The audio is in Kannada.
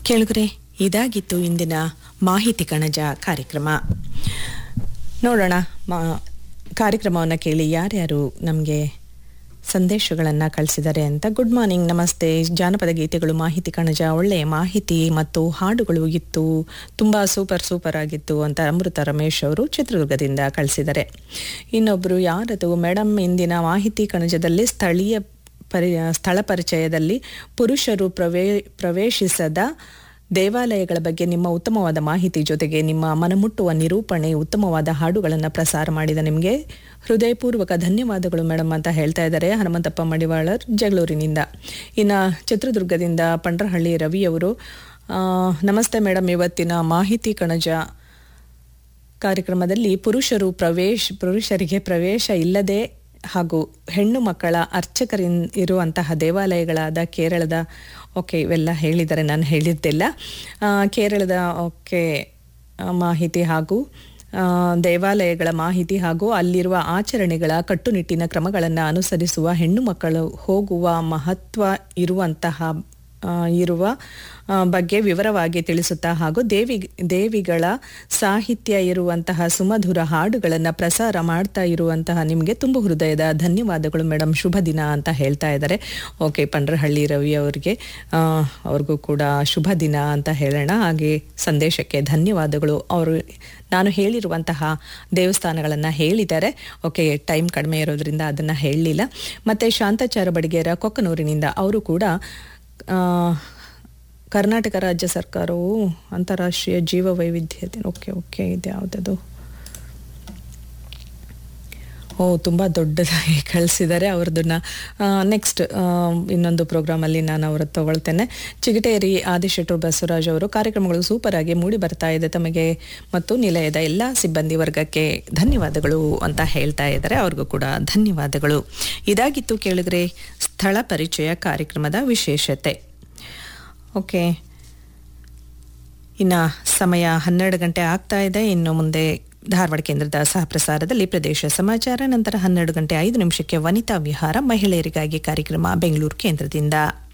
ಕೇಳುಗರೆ ಇದಾಗಿತ್ತು ಇಂದಿನ ಮಾಹಿತಿ ಕಣಜ ಕಾರ್ಯಕ್ರಮ ನೋಡೋಣ ಮಾ ಕಾರ್ಯಕ್ರಮವನ್ನು ಕೇಳಿ ಯಾರ್ಯಾರು ನಮಗೆ ಸಂದೇಶಗಳನ್ನು ಕಳಿಸಿದ್ದಾರೆ ಅಂತ ಗುಡ್ ಮಾರ್ನಿಂಗ್ ನಮಸ್ತೆ ಜಾನಪದ ಗೀತೆಗಳು ಮಾಹಿತಿ ಕಣಜ ಒಳ್ಳೆಯ ಮಾಹಿತಿ ಮತ್ತು ಹಾಡುಗಳು ಇತ್ತು ತುಂಬ ಸೂಪರ್ ಸೂಪರ್ ಆಗಿತ್ತು ಅಂತ ಅಮೃತ ರಮೇಶ್ ಅವರು ಚಿತ್ರದುರ್ಗದಿಂದ ಕಳಿಸಿದ್ದಾರೆ ಇನ್ನೊಬ್ಬರು ಯಾರದು ಮೇಡಮ್ ಇಂದಿನ ಮಾಹಿತಿ ಕಣಜದಲ್ಲಿ ಸ್ಥಳೀಯ ಪರಿ ಸ್ಥಳ ಪರಿಚಯದಲ್ಲಿ ಪುರುಷರು ಪ್ರವೇ ಪ್ರವೇಶಿಸದ ದೇವಾಲಯಗಳ ಬಗ್ಗೆ ನಿಮ್ಮ ಉತ್ತಮವಾದ ಮಾಹಿತಿ ಜೊತೆಗೆ ನಿಮ್ಮ ಮನಮುಟ್ಟುವ ನಿರೂಪಣೆ ಉತ್ತಮವಾದ ಹಾಡುಗಳನ್ನು ಪ್ರಸಾರ ಮಾಡಿದ ನಿಮಗೆ ಹೃದಯಪೂರ್ವಕ ಧನ್ಯವಾದಗಳು ಮೇಡಮ್ ಅಂತ ಹೇಳ್ತಾ ಇದ್ದಾರೆ ಹನುಮಂತಪ್ಪ ಮಡಿವಾಳರ್ ಜಗಳೂರಿನಿಂದ ಇನ್ನು ಚಿತ್ರದುರ್ಗದಿಂದ ಪಂಡ್ರಹಳ್ಳಿ ರವಿಯವರು ಆ, ನಮಸ್ತೆ ಮೇಡಮ್ ಇವತ್ತಿನ ಮಾಹಿತಿ ಕಣಜ ಕಾರ್ಯಕ್ರಮದಲ್ಲಿ ಪುರುಷರು ಪ್ರವೇಶ ಪುರುಷರಿಗೆ ಪ್ರವೇಶ ಇಲ್ಲದೆ ಹಾಗೂ ಹೆಣ್ಣು ಮಕ್ಕಳ ಅರ್ಚಕರಿನ್ ಇರುವಂತಹ ದೇವಾಲಯಗಳಾದ ಕೇರಳದ ಓಕೆ ಇವೆಲ್ಲ ಹೇಳಿದ್ದಾರೆ ನಾನು ಹೇಳಿದ್ದಿಲ್ಲ ಆ, ಕೇರಳದ ಓಕೆ ಆ, ಮಾಹಿತಿ ಹಾಗೂ ಆ, ದೇವಾಲಯಗಳ ಮಾಹಿತಿ ಹಾಗೂ ಅಲ್ಲಿರುವ ಆಚರಣೆಗಳ ಕಟ್ಟುನಿಟ್ಟಿನ ಕ್ರಮಗಳನ್ನು ಅನುಸರಿಸುವ ಹೆಣ್ಣು ಮಕ್ಕಳು ಹೋಗುವ ಮಹತ್ವ ಇರುವಂತಹ ಆ, ಇರುವ ಆ, ಬಗ್ಗೆ ವಿವರವಾಗಿ ತಿಳಿಸುತ್ತಾ ಹಾಗೂ ದೇವಿ ದೇವಿಗಳ ಸಾಹಿತ್ಯ ಇರುವಂತಹ ಸುಮಧುರ ಹಾಡುಗಳನ್ನು ಪ್ರಸಾರ ಮಾಡ್ತಾ ಇರುವಂತಹ ನಿಮಗೆ ತುಂಬ ಹೃದಯದ ಧನ್ಯವಾದಗಳು ಮೇಡಮ್ ಶುಭ ದಿನ ಅಂತ ಹೇಳ್ತಾ ಇದ್ದಾರೆ ಓಕೆ ಪಂಡ್ರಹಳ್ಳಿ ರವಿ ಅವರಿಗೆ ಆ, ಅವ್ರಿಗೂ ಕೂಡ ಶುಭ ದಿನ ಅಂತ ಹೇಳೋಣ ಹಾಗೆ ಸಂದೇಶಕ್ಕೆ ಧನ್ಯವಾದಗಳು ಅವರು ನಾನು ಹೇಳಿರುವಂತಹ ದೇವಸ್ಥಾನಗಳನ್ನು ಹೇಳಿದ್ದಾರೆ ಓಕೆ ಟೈಮ್ ಕಡಿಮೆ ಇರೋದ್ರಿಂದ ಅದನ್ನು ಹೇಳಲಿಲ್ಲ ಮತ್ತು ಶಾಂತಾಚಾರ ಬಡಿಗೇರ ಕೊಕ್ಕನೂರಿನಿಂದ ಅವರು ಕೂಡ ಆ, ಕರ್ನಾಟಕ ರಾಜ್ಯ ಸರ್ಕಾರವು ಅಂತಾರಾಷ್ಟ್ರೀಯ ಜೀವ ವೈವಿಧ್ಯತೆ ಓಕೆ ಓಕೆ ಇದು ಯಾವುದದು ಓ ತುಂಬ ದೊಡ್ಡದಾಗಿ ಕಳಿಸಿದ್ದಾರೆ ಅವ್ರದನ್ನ ನೆಕ್ಸ್ಟ್ ಇನ್ನೊಂದು ಪ್ರೋಗ್ರಾಮಲ್ಲಿ ನಾನು ಅವ್ರ ತಗೊಳ್ತೇನೆ ಚಿಗಟೇರಿ ಆದಿಶೆಟ್ರು ಬಸವರಾಜ್ ಅವರು ಕಾರ್ಯಕ್ರಮಗಳು ಸೂಪರ್ ಆಗಿ ಮೂಡಿ ಬರ್ತಾ ಇದೆ ತಮಗೆ ಮತ್ತು ನಿಲಯದ ಎಲ್ಲ ಸಿಬ್ಬಂದಿ ವರ್ಗಕ್ಕೆ ಧನ್ಯವಾದಗಳು ಅಂತ ಹೇಳ್ತಾ ಇದ್ದಾರೆ ಅವ್ರಿಗೂ ಕೂಡ ಧನ್ಯವಾದಗಳು ಇದಾಗಿತ್ತು ಕೇಳಿದ್ರೆ ಸ್ಥಳ ಪರಿಚಯ ಕಾರ್ಯಕ್ರಮದ ವಿಶೇಷತೆ ಓಕೆ ಇನ್ನು ಸಮಯ ಹನ್ನೆರಡು ಗಂಟೆ ಆಗ್ತಾ ಇದೆ ಇನ್ನು ಮುಂದೆ ಧಾರವಾಡ ಕೇಂದ್ರದ ಸಹಪ್ರಸಾರದಲ್ಲಿ ಪ್ರದೇಶ ಸಮಾಚಾರ ನಂತರ ಹನ್ನೆರಡು ಗಂಟೆ ಐದು ನಿಮಿಷಕ್ಕೆ ವನಿತಾ ವಿಹಾರ ಮಹಿಳೆಯರಿಗಾಗಿ ಕಾರ್ಯಕ್ರಮ ಬೆಂಗಳೂರು ಕೇಂದ್ರದಿಂದ